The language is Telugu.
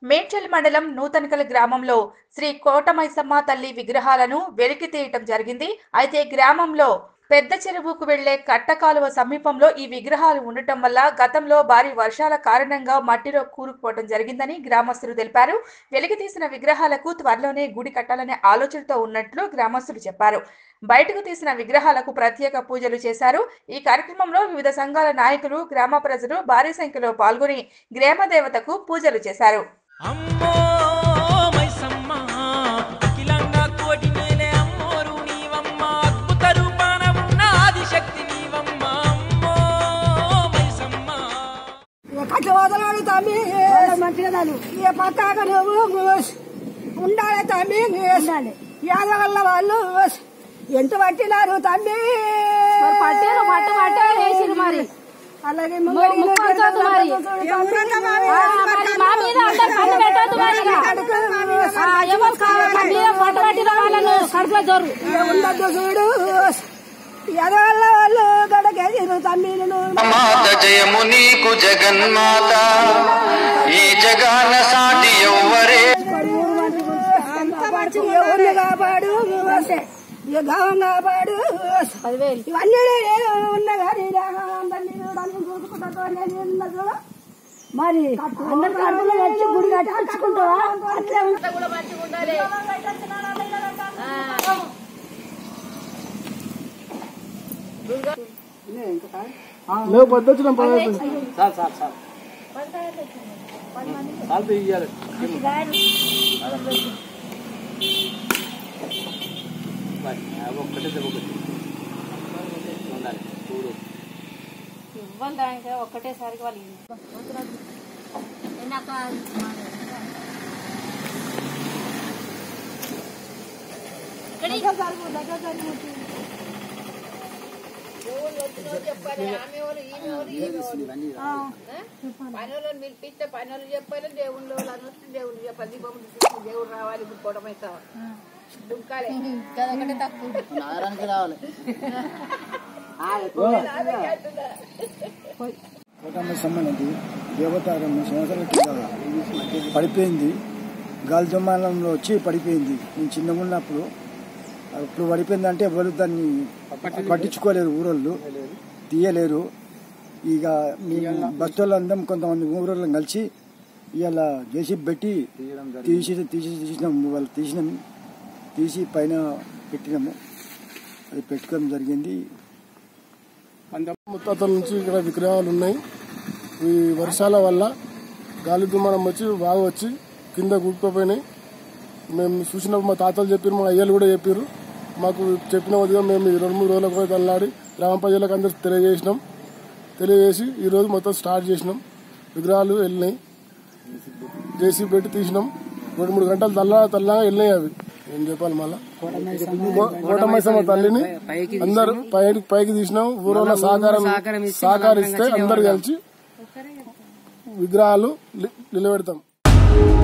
మేడ్చల్ మండలం నూతనకల్ గ్రామంలో శ్రీ కోటమైసమ్మ తల్లి విగ్రహాలను వెలికి తీయటం జరిగింది అయితే గ్రామంలో పెద్ద చెరువుకు వెళ్లే కట్టకాలువ సమీపంలో ఈ విగ్రహాలు ఉండటం వల్ల గతంలో భారీ వర్షాల కారణంగా మట్టిలో కూరుకుపోవడం జరిగిందని గ్రామస్తులు తెలిపారు వెలికి తీసిన విగ్రహాలకు త్వరలోనే గుడి కట్టాలనే ఆలోచనతో ఉన్నట్లు గ్రామస్తులు చెప్పారు బయటకు తీసిన విగ్రహాలకు ప్రత్యేక పూజలు చేశారు ఈ కార్యక్రమంలో వివిధ సంఘాల నాయకులు గ్రామ ప్రజలు భారీ సంఖ్యలో పాల్గొని గ్రామ దేవతకు పూజలు చేశారు అమ్మో మైసమ్మ అఖిలంగా కోటి నేలే అమ్మోరు నీవమ్మ అద్భుత రూపాన ఉన్న ఆదిశక్తి నీవమ్మ అమ్మో మైసమ్మ కట్ల వదలాడు తమ్మి మంచిగా ఇక పక్కాక నువ్వు ఉండాలి తమ్మి యాదవల్ల వాళ్ళు ఎంత పట్టినారు తమ్మి పట్టారు పట్ట పట్ట వేసిరు మరి అలాగే ముక్కు పంచొద్దు మరి. ఆ, మరి మా మీద అందరు కన్ను పెట్టొద్దు మరి ఇక. ఆ, ఎవరు కా- మా మీద పట్ట పట్టిన వాళ్ళను కడుపులో జోరు ఉండద్దు చూడు యాదవల్ల వాళ్ళు గడకేసిరు తమ్మి నువ్వు మాత జయము నీకు జగన్మాత ఈ జగాన సాటి ఎవ్వరే ఎవరిని కాపాడు ఇక గావం కాపాడు పదివేలు ఇవన్నీ నేను ఉన్నా కానీ అందరినీ చూడడానికి చూసుకుంటా నేను ఉన్నా చూడ మరి అందరు కడుపులో వచ్చి గుడి కట్టించుకుంటావా అట్లే ఉంటా లేవు పద్దొచ్చిన పదవుతుంది ఇవ్వాలి దానికి ఒక్కటేసారికి వాళ్ళు పనులను పిలిపిస్తే పనులు చెప్పాలి దేవుళ్ళు వాళ్ళు వస్తే దేవుళ్ళు చెప్పాలి దీపం చూసి దేవుడు రావాలి ఇప్పుడు కొడమైతా దుంకాలే కోటమ్మ సంబంధించి దేవత రెండు సంవత్సరాల కింద పడిపోయింది గాలి దుమానంలో వచ్చి పడిపోయింది నేను చిన్నగా ఉన్నప్పుడు అప్పుడు పడిపోయింది అంటే ఎవరు దాన్ని పట్టించుకోలేరు ఊరోళ్ళు తీయలేరు ఇక మీ బస్తోళ్ళందరం కొంతమంది ఊరోళ్ళం కలిసి ఇవాళ జేసీ పెట్టి తీసి తీసి తీసినాం వాళ్ళు తీసినాం తీసి పైన పెట్టినాము అది పెట్టుకోవడం జరిగింది ముత్తాతల నుంచి ఇక్కడ విగ్రహాలు ఉన్నాయి ఈ వర్షాల వల్ల గాలి దుమానం వచ్చి బాగా వచ్చి కింద కూడుకుపోయినాయి మేము చూసినప్పుడు మా తాతలు చెప్పారు మా అయ్యలు కూడా చెప్పారు మాకు చెప్పిన ఉదయం మేము ఈ రెండు మూడు రోజులకు పోయి తల్లాడి గ్రామ ప్రజలకు అందరికి తెలియజేసినాం తెలియజేసి ఈ రోజు మొత్తం స్టార్ట్ చేసినాం విగ్రహాలు వెళ్ళినాయి జేసీ పెట్టి తీసినాం రెండు మూడు గంటలు తల్లా తల్లా వెళ్ళినాయి అవి ఏం చెప్పాలి మళ్ళా కోటమైసమ్మ తల్లిని అందరు పైకి పైకి తీసినాం ఊరోళ్ళ సహకారం సహకరిస్తే అందరు కలిసి విగ్రహాలు నిలబెడతాం